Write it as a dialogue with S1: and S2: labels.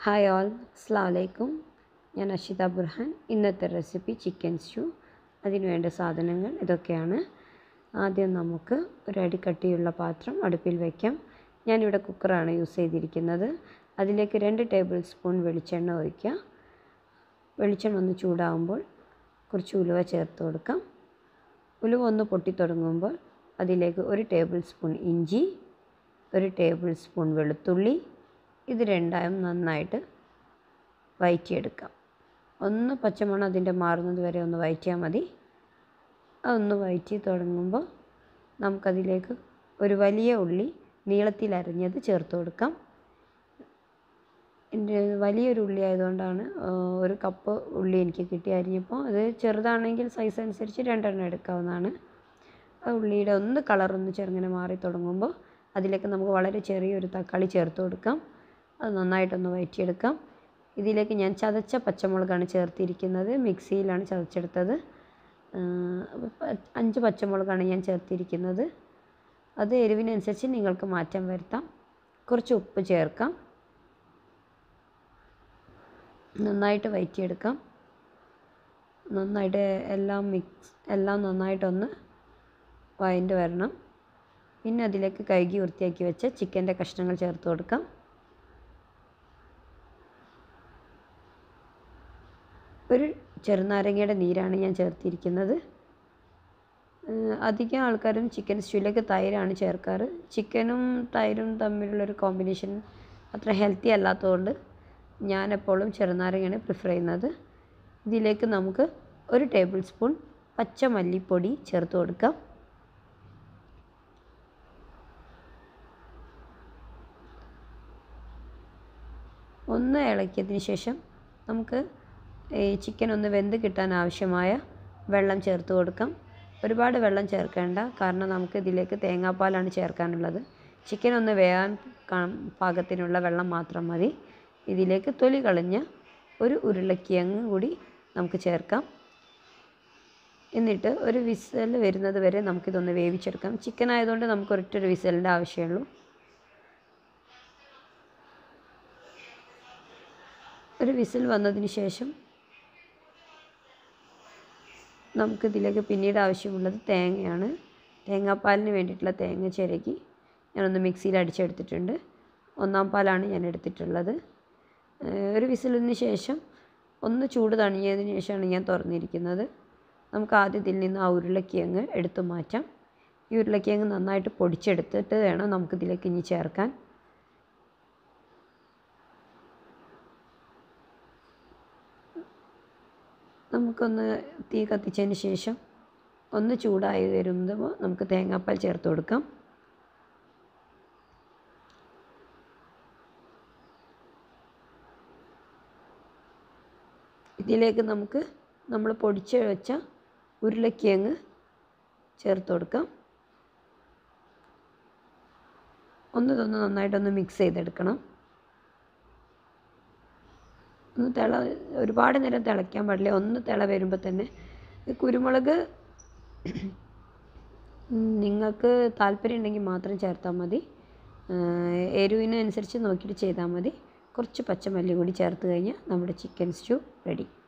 S1: hi all അസ്സാം വലൈക്കും ഞാൻ അഷിത ബുർഹാൻ ഇന്നത്തെ റെസിപ്പി ചിക്കൻ സ്റ്റൂ അതിന് വേണ്ട സാധനങ്ങൾ ഇതൊക്കെയാണ് ആദ്യം നമുക്ക് ഒരു അടി കട്ടിയുള്ള പാത്രം അടുപ്പിൽ വയ്ക്കാം ഞാനിവിടെ കുക്കറാണ് യൂസ് ചെയ്തിരിക്കുന്നത് അതിലേക്ക് രണ്ട് ടേബിൾ സ്പൂൺ വെളിച്ചെണ്ണ ഒഴിക്കുക വെളിച്ചെണ്ണ ഒന്ന് ചൂടാകുമ്പോൾ കുറച്ച് ഉലുവ ചേർത്ത് കൊടുക്കാം ഉലുവ ഒന്ന് പൊട്ടിത്തുടങ്ങുമ്പോൾ അതിലേക്ക് ഒരു ടേബിൾ സ്പൂൺ ഇഞ്ചി ഒരു ടേബിൾ സ്പൂൺ വെളുത്തുള്ളി ഇത് രണ്ടായും നന്നായിട്ട് വഴറ്റിയെടുക്കാം ഒന്ന് പച്ചമണം അതിൻ്റെ മാറുന്നത് വരെ ഒന്ന് വഴറ്റിയാൽ മതി അതൊന്ന് വഴറ്റി തുടങ്ങുമ്പോൾ നമുക്കതിലേക്ക് ഒരു വലിയ ഉള്ളി നീളത്തിൽ അരിഞ്ഞത് ചേർത്ത് കൊടുക്കാം എൻ്റെ വലിയൊരു ഉള്ളി ആയതുകൊണ്ടാണ് ഒരു കപ്പ് ഉള്ളി എനിക്ക് കിട്ടി അരിഞ്ഞപ്പോൾ അത് ചെറുതാണെങ്കിൽ സൈസ് അനുസരിച്ച് രണ്ടെണ്ണം എടുക്കാവുന്നതാണ് ആ ഉള്ളിയുടെ ഒന്ന് കളറൊന്ന് ചെറുങ്ങനെ മാറി തുടങ്ങുമ്പോൾ അതിലേക്ക് നമുക്ക് വളരെ ചെറിയൊരു തക്കാളി ചേർത്ത് കൊടുക്കാം അത് നന്നായിട്ടൊന്ന് വഴറ്റിയെടുക്കാം ഇതിലേക്ക് ഞാൻ ചതച്ച പച്ചമുളകാണ് ചേർത്തിരിക്കുന്നത് മിക്സിയിലാണ് ചതച്ചെടുത്തത് അഞ്ച് പച്ചമുളകാണ് ഞാൻ ചേർത്തിരിക്കുന്നത് അത് എരിവിനനുസരിച്ച് നിങ്ങൾക്ക് മാറ്റം വരുത്താം കുറച്ച് ഉപ്പ് ചേർക്കാം നന്നായിട്ട് വഴറ്റിയെടുക്കാം നന്നായിട്ട് എല്ലാം മിക്സ് എല്ലാം നന്നായിട്ടൊന്ന് വഴണ്ട് വരണം പിന്നെ അതിലേക്ക് കഴുകി വൃത്തിയാക്കി വെച്ച ചിക്കൻ്റെ കഷ്ണങ്ങൾ ചേർത്ത് കൊടുക്കാം ഒരു ചെറുനാരങ്ങയുടെ നീരാണ് ഞാൻ ചേർത്തിരിക്കുന്നത് അധികം ആൾക്കാരും ചിക്കൻ സ്റ്റൂവിലേക്ക് തൈരാണ് ചേർക്കാറ് ചിക്കനും തൈരും തമ്മിലുള്ളൊരു കോമ്പിനേഷൻ അത്ര ഹെൽത്തി അല്ലാത്തതുകൊണ്ട് ഞാൻ എപ്പോഴും ചെറുനാരങ്ങയാണ് പ്രിഫർ ചെയ്യുന്നത് ഇതിലേക്ക് നമുക്ക് ഒരു ടേബിൾ സ്പൂൺ പച്ച മല്ലിപ്പൊടി ചേർത്ത് കൊടുക്കാം ഒന്ന് ഇളക്കിയതിന് ശേഷം നമുക്ക് ഈ ചിക്കൻ ഒന്ന് വെന്ത് കിട്ടാൻ ആവശ്യമായ വെള്ളം ചേർത്ത് കൊടുക്കാം ഒരുപാട് വെള്ളം ചേർക്കേണ്ട കാരണം നമുക്ക് ഇതിലേക്ക് തേങ്ങാപ്പാലാണ് ചേർക്കാനുള്ളത് ചിക്കൻ ഒന്ന് വേകാൻ പാകത്തിനുള്ള വെള്ളം മാത്രം മതി ഇതിലേക്ക് തൊലി കളഞ്ഞ ഒരു ഉരുളക്കിഴങ്ങ് കൂടി നമുക്ക് ചേർക്കാം എന്നിട്ട് ഒരു വിസൽ വരുന്നത് വരെ നമുക്കിതൊന്ന് വേവിച്ചെടുക്കാം ചിക്കൻ ആയതുകൊണ്ട് നമുക്ക് ഒരൊറ്റൊരു വിസലിൻ്റെ ആവശ്യമുള്ളൂ ഒരു വിസിൽ വന്നതിന് ശേഷം നമുക്കിതിലേക്ക് പിന്നീട് ആവശ്യമുള്ളത് തേങ്ങയാണ് തേങ്ങാപ്പാലിന് വേണ്ടിയിട്ടുള്ള തേങ്ങ ചിരകി ഞാനൊന്ന് മിക്സിയിൽ അടിച്ചെടുത്തിട്ടുണ്ട് ഒന്നാം പാലാണ് ഞാൻ എടുത്തിട്ടുള്ളത് ഒരു വിസിലിന് ശേഷം ഒന്ന് ചൂട് തണിഞ്ഞതിന് ശേഷമാണ് ഞാൻ തുറന്നിരിക്കുന്നത് നമുക്ക് ആദ്യം ഇതിൽ നിന്ന് ആ ഉരുളക്കിഴങ്ങ് എടുത്തു മാറ്റാം ഈ ഉരുളക്കിഴങ്ങ് നന്നായിട്ട് പൊടിച്ചെടുത്തിട്ട് വേണം നമുക്കിതിലേക്ക് ഇനി ചേർക്കാൻ നമുക്കൊന്ന് തീ കത്തിച്ചതിന് ശേഷം ഒന്ന് ചൂടായി വരുമ്പോൾ നമുക്ക് തേങ്ങാപ്പാൽ ചേർത്ത് കൊടുക്കാം ഇതിലേക്ക് നമുക്ക് നമ്മൾ പൊടിച്ച് വെച്ച ഉരുളക്കിഴങ്ങ് ചേർത്ത് കൊടുക്കാം ഒന്ന് തൊന്ന് നന്നായിട്ടൊന്ന് മിക്സ് ചെയ്തെടുക്കണം ഒന്ന് തിള ഒരുപാട് നേരം തിളയ്ക്കാൻ പാടില്ല ഒന്ന് തിള വരുമ്പോൾ തന്നെ കുരുമുളക് നിങ്ങൾക്ക് താല്പര്യം ഉണ്ടെങ്കിൽ മാത്രം ചേർത്താൽ മതി എരിവിനനുസരിച്ച് നോക്കിയിട്ട് ചെയ്താൽ മതി കുറച്ച് പച്ചമല്ലി കൂടി ചേർത്ത് കഴിഞ്ഞാൽ നമ്മുടെ ചിക്കൻ സ്റ്റൂ റെഡി